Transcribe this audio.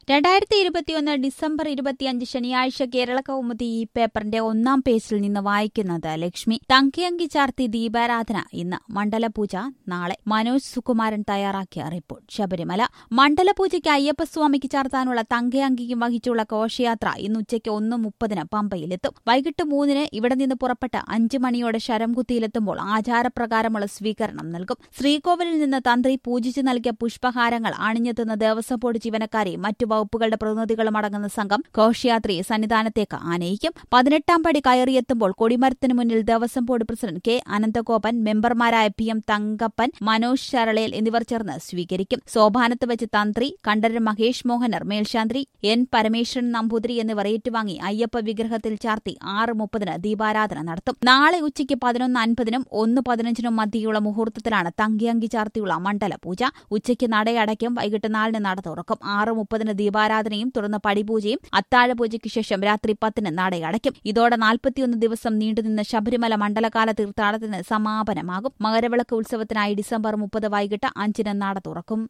രണ്ടായിരത്തി ഇരുപത്തിയൊന്ന് ഡിസംബർ ഇരുപത്തിയഞ്ച് ശനിയാഴ്ച കേരള കൗമുദി ഈ പേപ്പറിന്റെ ഒന്നാം പേജിൽ നിന്ന് വായിക്കുന്നത് ലക്ഷ്മി തങ്കയങ്കി ചാർത്തി ദീപാരാധന ഇന്ന് മണ്ഡലപൂജ നാളെ മനോജ് സുകുമാരൻ തയ്യാറാക്കിയ റിപ്പോർട്ട് ശബരിമല മണ്ഡലപൂജയ്ക്ക് അയ്യപ്പസ്വാമിക്ക് ചാർത്താനുള്ള തങ്കയങ്കിക്കും വഹിച്ചുള്ള ഘോഷയാത്ര ഇന്ന് ഉച്ചയ്ക്ക് ഒന്ന് മുപ്പതിന് പമ്പയിലെത്തും വൈകിട്ട് മൂന്നിന് ഇവിടെ നിന്ന് പുറപ്പെട്ട് അഞ്ചു മണിയോടെ ശരംകുത്തിയിലെത്തുമ്പോൾ ആചാരപ്രകാരമുള്ള സ്വീകരണം നൽകും ശ്രീകോവിലിൽ നിന്ന് തന്ത്രി പൂജിച്ചു നൽകിയ പുഷ്പഹാരങ്ങൾ അണിഞ്ഞെത്തുന്ന ദേവസ്വം ബോർഡ് ജീവനക്കാരെയും മറ്റു വകുപ്പുകളുടെ പ്രതിനിധികളും അടങ്ങുന്ന സംഘം ഘോഷയാത്രയെ സന്നിധാനത്തേക്ക് ആനയിക്കും പതിനെട്ടാം പടി കയറിയെത്തുമ്പോൾ കൊടിമരത്തിന് മുന്നിൽ Devaswom board president K Ananthagopan മെമ്പർമാരായ പി എം തങ്കപ്പൻ മനോജ് ശരളയിൽ എന്നിവർ ചേർന്ന് സ്വീകരിക്കും സോപാനത്ത് വെച്ച് തന്ത്രി കണ്ഠരൻ മഹേഷ് മോഹനർ മേൽശാന്തി എൻ പരമേശ്വരൻ നമ്പൂതിരി എന്നിവർ ഏറ്റുവാങ്ങി അയ്യപ്പ വിഗ്രഹത്തിൽ ചാർത്തി ആറ് മുപ്പതിന് ദീപാരാധന നടത്തും നാളെ ഉച്ചയ്ക്ക് പതിനൊന്ന് അൻപതിനും ഒന്ന് പതിനഞ്ചിനും മധ്യയുള്ള മുഹൂർത്തത്തിലാണ് തങ്കിയങ്കി ചാർത്തിയുള്ള മണ്ഡല പൂജ ഉച്ചയ്ക്ക് നടയടയ്ക്കും വൈകിട്ട് നാലിന് നട തുറക്കും ആറ് മുപ്പതിന് ദീപാരാധനയും തുടർന്ന് പടിപൂജയും അത്താഴപൂജയ്ക്ക് ശേഷം രാത്രി പത്തിന് നടയടയ്ക്കും ഇതോടെ നാൽപ്പത്തിയൊന്ന് ദിവസം നീണ്ടുനിന്ന ശബരിമല മണ്ഡലകാല തീർത്ഥാടനത്തിന് സമാപനമാകും മകരവിളക്ക് ഉത്സവത്തിനായി ഡിസംബർ മുപ്പത് വൈകിട്ട് അഞ്ചിന് നട തുറക്കും